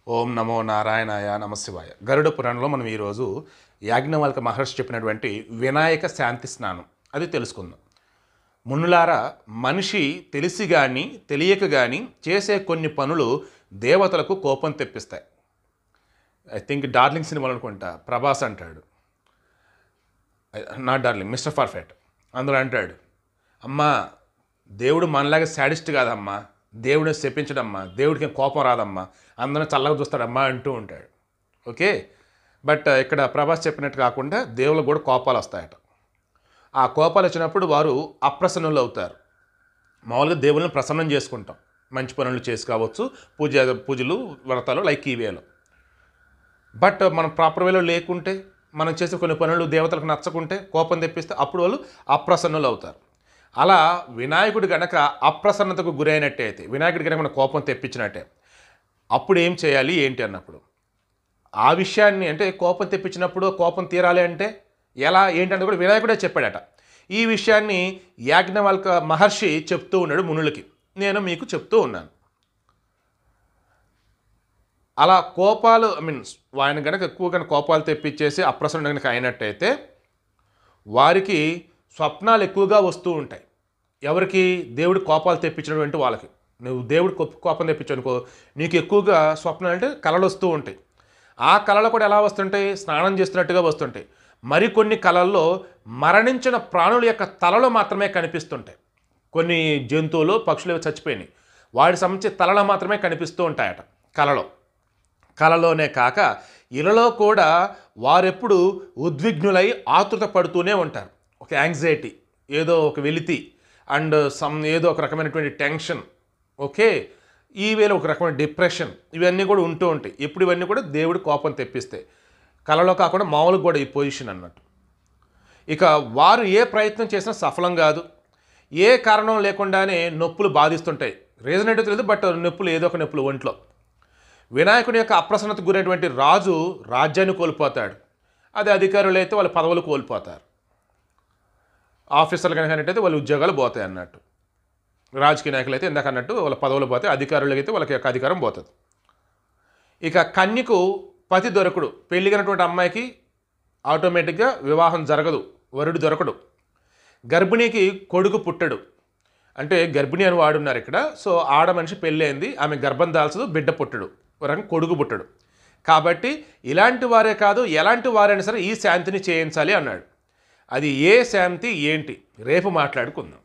ఓం నమో నారాయణాయ నమశివాయ గరుడ పురాణంలో మనం ఈరోజు యాజ్ఞవల్క మహర్షి చెప్పినటువంటి వినాయక శాంతి స్నానం అది తెలుసుకుందాం మునులారా మనిషి తెలిసి కానీ తెలియక కానీ చేసే కొన్ని పనులు దేవతలకు కోపం తెప్పిస్తాయి ఐ థింక్ డార్లింగ్ సినిమాలు అనుకుంటా ప్రభాస్ అంటాడు నాట్ డార్లింగ్ మిస్టర్ పర్ఫెక్ట్ అందులో అంటాడు అమ్మా దేవుడు మనలాగా శాడిస్ట్ కాదమ్మా దేవుడిని శపించడమ్మా దేవుడికి ఏం కోపం రాదమ్మా అందరం చల్లగా చూస్తాడమ్మా అంటూ ఉంటాడు ఓకే బట్ ఇక్కడ ప్రభాస్ చెప్పినట్టు కాకుండా దేవుళ్ళకు కూడా కోపాలు వస్తాయట ఆ కోపాలు వచ్చినప్పుడు వారు అప్రసన్నులు అవుతారు మామూలుగా దేవుళ్ళని ప్రసన్నం చేసుకుంటాం మంచి పనులు చేసి కావచ్చు పూజ పూజలు వ్రతాలు లైక్ ఈ వేలో బట్ మనం ప్రాపర్ వేలో లేకుంటే మనం చేసే కొన్ని పనులు దేవతలకు నచ్చకుంటే కోపం తెప్పిస్తే అప్పుడు వాళ్ళు అప్రసన్నులు అవుతారు అలా వినాయకుడు గనక అప్రసన్నతకు గురైనట్టే అయితే వినాయకుడి గనక మన కోపం తెప్పించినట్టే అప్పుడు ఏం చేయాలి ఏంటి అన్నప్పుడు ఆ విషయాన్ని అంటే కోపం తెప్పించినప్పుడు కోపం తీరాలి అంటే ఎలా ఏంటంటే కూడా వినాయకుడే చెప్పాడట ఈ విషయాన్ని యాజ్ఞవల్క మహర్షి చెప్తూ ఉన్నాడు మునులకి నేను మీకు చెప్తూ ఉన్నాను అలా కోపాలు ఐ మీన్ ఆయన కనుక ఎక్కువగా కోపాలు తెప్పించేసి అప్రసన్న కనుక అయినట్టయితే వారికి స్వప్నాలు ఎక్కువగా వస్తూ ఉంటాయి ఎవరికి దేవుడి కోపాలు తెప్పించినటువంటి వాళ్ళకి నువ్వు దేవుడి కోప- కోపం తెప్పించనుకో నీకు ఎక్కువగా స్వప్నాలు అంటే కళలు వస్తూ ఉంటాయి ఆ కళలు కూడా ఎలా వస్తుంటాయి స్నానం చేస్తున్నట్టుగా వస్తుంటాయి మరికొన్ని కళల్లో మరణించిన ప్రాణుల యొక్క తలలు మాత్రమే కనిపిస్తుంటాయి కొన్ని జంతువులు పక్షులు ఇవి చచ్చిపోయినాయి వాటి సంబంధించి తలలు మాత్రమే కనిపిస్తూ ఉంటాయట కళలో కలలోనే కాక ఇలలో కూడా వారెప్పుడు ఉద్విగ్నులై ఆతృత పడుతూనే ఉంటారు ఒక యాంగ్జైటీ ఏదో ఒక వెలితి అండ్ సమ్ ఏదో ఒక రకమైనటువంటి టెన్షన్ ఓకే ఈ వేళ ఒక రకమైన డిప్రెషన్ ఇవన్నీ కూడా ఉంటూ ఉంటాయి ఎప్పుడు ఇవన్నీ కూడా దేవుడి కోపం తెప్పిస్తాయి కలలో కాకుండా మామూలుగా కూడా ఈ పొజిషన్ అన్నట్టు ఇక వారు ఏ ప్రయత్నం చేసినా సఫలం కాదు ఏ కారణం లేకుండానే నొప్పులు బాధిస్తుంటాయి రీజన్ ఏంటో తెలియదు బట్ నొప్పులు ఏదో ఒక నొప్పులు ఒంట్లో వినాయకుని యొక్క అప్రసన్నతకు గురైనటువంటి రాజు రాజ్యాన్ని కోల్పోతాడు అదే అధికారులు అయితే వాళ్ళ పదవులు కోల్పోతారు ఆఫీసర్లు కనుక అయితే వాళ్ళ ఉద్యోగాలు పోతాయి అన్నట్టు రాజకీయ నాయకులు అయితే ఇందాక అన్నట్టు వాళ్ళ పదవులు పోతాయి అధికారులకి అయితే వాళ్ళకి యొక్క అధికారం పోతుంది ఇక కన్యకు పతి దొరకడు పెళ్ళిగినటువంటి అమ్మాయికి ఆటోమేటిక్గా వివాహం జరగదు వరుడు దొరకడు గర్భిణికి కొడుకు పుట్టడు అంటే గర్భిణి అని వాడున్నారు ఇక్కడ సో ఆడ మనిషి పెళ్ళైంది ఆమె గర్భం దాల్చదు బిడ్డ పుట్టడు ఒక రకం కొడుకు పుట్టడు కాబట్టి ఇలాంటి వారే కాదు ఎలాంటి వారైనా సరే ఈ శాంతిని చేయించాలి అన్నాడు అది ఏ శాంతి ఏంటి రేపు మాట్లాడుకుందాం